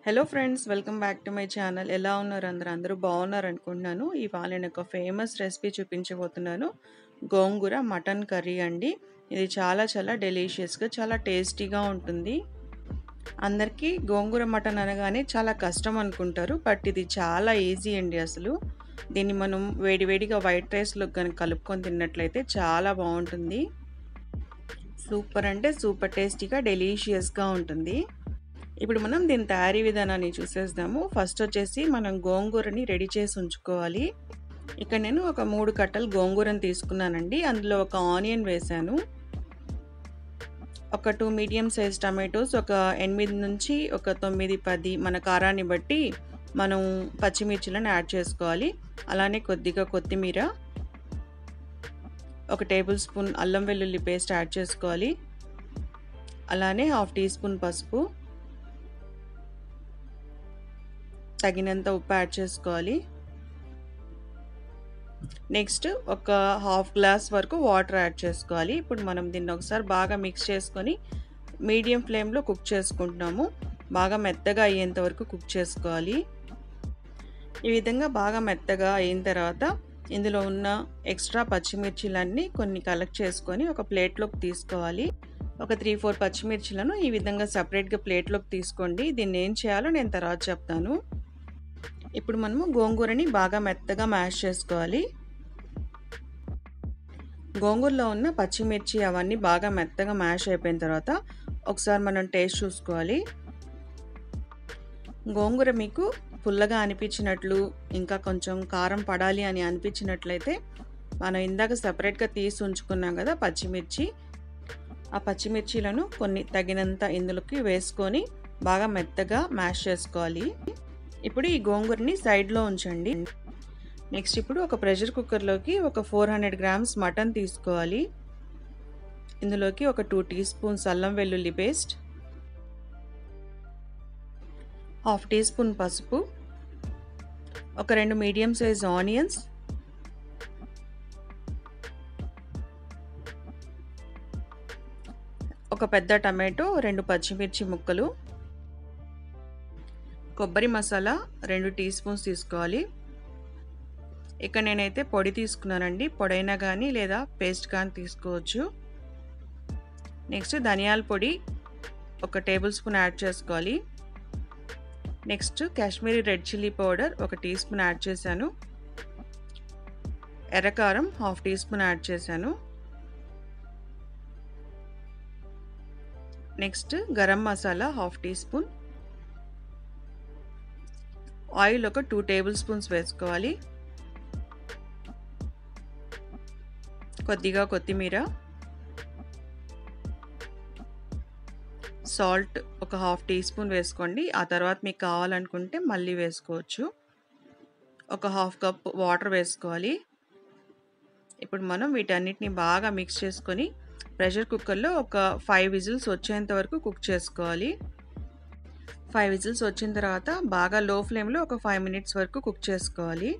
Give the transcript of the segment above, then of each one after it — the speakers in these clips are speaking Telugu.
hello friends welcome back to my channel ఎలా ఉన్నారు అందరూ అందరూ బాగున్నారు అనుకుంటున్నాను ఇవాళ నేను ఒక ఫేమస్ రెసిపీ చూపించబోతున్నాను గోంగూర మటన్ కర్రీ అండి ఇది చాలా చాలా డెలీషియస్గా చాలా టేస్టీగా ఉంటుంది అందరికీ గోంగూర మటన్ అనగానే చాలా కష్టం అనుకుంటారు బట్ ఇది చాలా ఈజీ అండి అసలు దీన్ని మనం వేడివేడిగా వైట్ రైస్లో కనుక కలుపుకొని తిన్నట్లయితే చాలా బాగుంటుంది సూపర్ అంటే సూపర్ టేస్టీగా డెలీషియస్గా ఉంటుంది ఇప్పుడు మనం దీని తయారీ విధానాన్ని చూసేద్దాము ఫస్ట్ వచ్చేసి మనం గోంగూరని రెడీ చేసి ఉంచుకోవాలి ఇక్కడ నేను ఒక మూడు కట్టలు గోంగూరని తీసుకున్నానండి అందులో ఒక ఆనియన్ వేశాను ఒక టూ మీడియం సైజ్ టమాటోస్ ఒక ఎనిమిది నుంచి ఒక తొమ్మిది పది మన కారాన్ని బట్టి మనం పచ్చిమిర్చిలను యాడ్ చేసుకోవాలి అలానే కొద్దిగా కొత్తిమీర ఒక టేబుల్ స్పూన్ అల్లం వెల్లుల్లి పేస్ట్ యాడ్ చేసుకోవాలి అలానే హాఫ్ టీ స్పూన్ పసుపు తగినంత ఉప్పు యాడ్ చేసుకోవాలి నెక్స్ట్ ఒక హాఫ్ గ్లాస్ వరకు వాటర్ యాడ్ చేసుకోవాలి ఇప్పుడు మనం దీన్ని ఒకసారి బాగా మిక్స్ చేసుకొని మీడియం ఫ్లేమ్లో కుక్ చేసుకుంటున్నాము బాగా మెత్తగా అయ్యేంత వరకు కుక్ చేసుకోవాలి ఈ విధంగా బాగా మెత్తగా అయిన తర్వాత ఇందులో ఉన్న ఎక్స్ట్రా పచ్చిమిర్చిలన్నీ కొన్ని కలెక్ట్ చేసుకొని ఒక ప్లేట్లోకి తీసుకోవాలి ఒక త్రీ ఫోర్ పచ్చిమిర్చిలను ఈ విధంగా సపరేట్గా ప్లేట్లోకి తీసుకోండి దీన్ని ఏం చేయాలో నేను తర్వాత చెప్తాను ఇప్పుడు మనము గోంగూరని బాగా మెత్తగా మ్యాష్ చేసుకోవాలి గోంగూరలో ఉన్న పచ్చిమిర్చి అవన్నీ బాగా మెత్తగా మ్యాష్ అయిపోయిన తర్వాత ఒకసారి మనం టేస్ట్ చూసుకోవాలి గోంగూర మీకు పుల్లగా అనిపించినట్లు ఇంకా కొంచెం కారం పడాలి అని అనిపించినట్లయితే మనం ఇందాక సపరేట్గా తీసి ఉంచుకున్నాం కదా పచ్చిమిర్చి ఆ పచ్చిమిర్చిలను కొన్ని తగినంత ఇందులోకి వేసుకొని బాగా మెత్తగా మ్యాష్ చేసుకోవాలి ఇప్పుడు ఈ గోంగూరని సైడ్లో ఉంచండి నెక్స్ట్ ఇప్పుడు ఒక ప్రెషర్ కుక్కర్లోకి ఒక ఫోర్ హండ్రెడ్ గ్రామ్స్ మటన్ తీసుకోవాలి ఇందులోకి ఒక టూ టీ స్పూన్స్ అల్లం వెల్లుల్లి పేస్ట్ హాఫ్ టీ స్పూన్ పసుపు ఒక రెండు మీడియం సైజ్ ఆనియన్స్ ఒక పెద్ద టమాటో రెండు పచ్చిమిర్చి ముక్కలు కొబ్బరి మసాలా రెండు టీ స్పూన్స్ తీసుకోవాలి ఇక్కడ నేనైతే పొడి తీసుకున్నానండి పొడైనా కానీ లేదా పేస్ట్ కానీ తీసుకోవచ్చు నెక్స్ట్ ధనియాల పొడి ఒక టేబుల్ స్పూన్ యాడ్ చేసుకోవాలి next Kashmiri red chilli powder ఒక టీ స్పూన్ యాడ్ చేశాను ఎర్రకారం హాఫ్ టీ స్పూన్ యాడ్ చేశాను next garam masala half teaspoon oil ఒక టూ టేబుల్ స్పూన్స్ వేసుకోవాలి కొద్దిగా కొత్తిమీర సాల్ట్ ఒక హాఫ్ టీ స్పూన్ వేసుకోండి ఆ తర్వాత మీకు కావాలనుకుంటే మళ్ళీ వేసుకోవచ్చు ఒక హాఫ్ కప్ వాటర్ వేసుకోవాలి ఇప్పుడు మనం వీటన్నిటిని బాగా మిక్స్ చేసుకొని ప్రెషర్ కుక్కర్లో ఒక ఫైవ్ విజిల్స్ వచ్చేంత వరకు కుక్ చేసుకోవాలి ఫైవ్ విజిల్స్ వచ్చిన తర్వాత బాగా లో ఫ్లేమ్లో ఒక ఫైవ్ మినిట్స్ వరకు కుక్ చేసుకోవాలి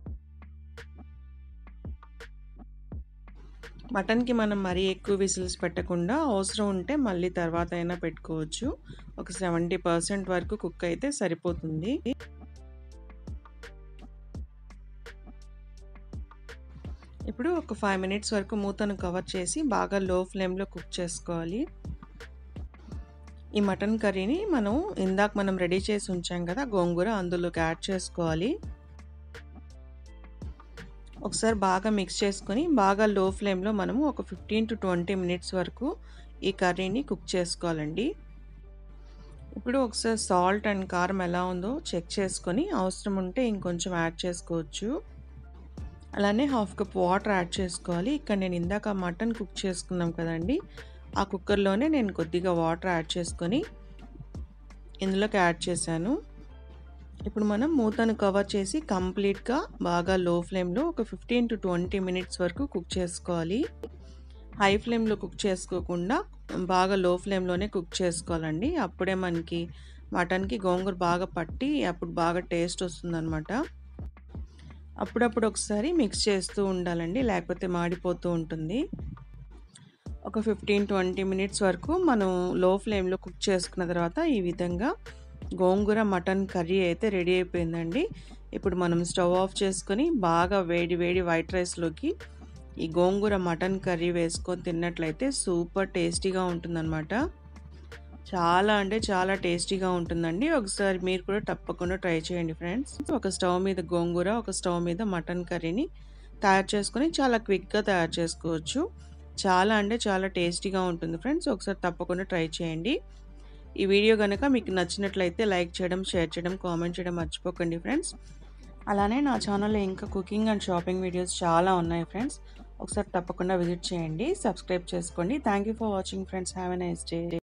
మటన్కి మనం మరీ ఎక్కువ విజిల్స్ పెట్టకుండా అవసరం ఉంటే మళ్ళీ తర్వాత అయినా పెట్టుకోవచ్చు ఒక సెవెంటీ పర్సెంట్ వరకు కుక్ అయితే సరిపోతుంది ఇప్పుడు ఒక ఫైవ్ మినిట్స్ వరకు మూతను కవర్ చేసి బాగా లో ఫ్లేమ్లో కుక్ చేసుకోవాలి ఈ మటన్ కర్రీని మనం ఇందాక మనం రెడీ చేసి ఉంచాం కదా గోంగూర అందులోకి యాడ్ చేసుకోవాలి ఒకసారి బాగా మిక్స్ చేసుకొని బాగా లో ఫ్లేమ్లో మనము ఒక ఫిఫ్టీన్ టు ట్వంటీ మినిట్స్ వరకు ఈ కర్రీని కుక్ చేసుకోవాలండి ఇప్పుడు ఒకసారి సాల్ట్ అండ్ కారం ఎలా ఉందో చెక్ చేసుకొని అవసరం ఉంటే ఇంకొంచెం యాడ్ చేసుకోవచ్చు అలానే హాఫ్ కప్ వాటర్ యాడ్ చేసుకోవాలి ఇక్కడ నేను ఇందాక మటన్ కుక్ చేసుకున్నాం కదండి ఆ కుక్కర్లోనే నేను కొద్దిగా వాటర్ యాడ్ చేసుకొని ఇందులోకి యాడ్ చేశాను ఇప్పుడు మనం మూతను కవర్ చేసి కంప్లీట్గా బాగా లో ఫ్లేమ్లో ఒక ఫిఫ్టీన్ టు ట్వంటీ మినిట్స్ వరకు కుక్ చేసుకోవాలి హై ఫ్లేమ్లో కుక్ చేసుకోకుండా బాగా లో ఫ్లేమ్లోనే కుక్ చేసుకోవాలండి అప్పుడే మనకి మటన్కి గోంగూర బాగా పట్టి అప్పుడు బాగా టేస్ట్ వస్తుందన్నమాట అప్పుడప్పుడు ఒకసారి మిక్స్ చేస్తూ ఉండాలండి లేకపోతే మాడిపోతూ ఉంటుంది ఒక ఫిఫ్టీన్ ట్వంటీ మినిట్స్ వరకు మనం లో ఫ్లేమ్లో కుక్ చేసుకున్న తర్వాత ఈ విధంగా గోంగూర మటన్ కర్రీ అయితే రెడీ అయిపోయిందండి ఇప్పుడు మనం స్టవ్ ఆఫ్ చేసుకొని బాగా వేడి వేడి వైట్ రైస్లోకి ఈ గోంగూర మటన్ కర్రీ వేసుకొని తిన్నట్లయితే సూపర్ టేస్టీగా ఉంటుందన్నమాట చాలా అంటే చాలా టేస్టీగా ఉంటుందండి ఒకసారి మీరు కూడా తప్పకుండా ట్రై చేయండి ఫ్రెండ్స్ ఒక స్టవ్ మీద గోంగూర ఒక స్టవ్ మీద మటన్ కర్రీని తయారు చేసుకొని చాలా క్విక్గా తయారు చేసుకోవచ్చు చాలా అంటే చాలా టేస్టీగా ఉంటుంది ఫ్రెండ్స్ ఒకసారి తప్పకుండా ట్రై చేయండి ఈ వీడియో కనుక మీకు నచ్చినట్లయితే లైక్ చేయడం షేర్ చేయడం కామెంట్ చేయడం మర్చిపోకండి ఫ్రెండ్స్ అలానే నా ఛానల్లో ఇంకా కుకింగ్ అండ్ షాపింగ్ వీడియోస్ చాలా ఉన్నాయి ఫ్రెండ్స్ ఒకసారి తప్పకుండా విజిట్ చేయండి సబ్స్క్రైబ్ చేసుకోండి thank you for watching friends have a nice day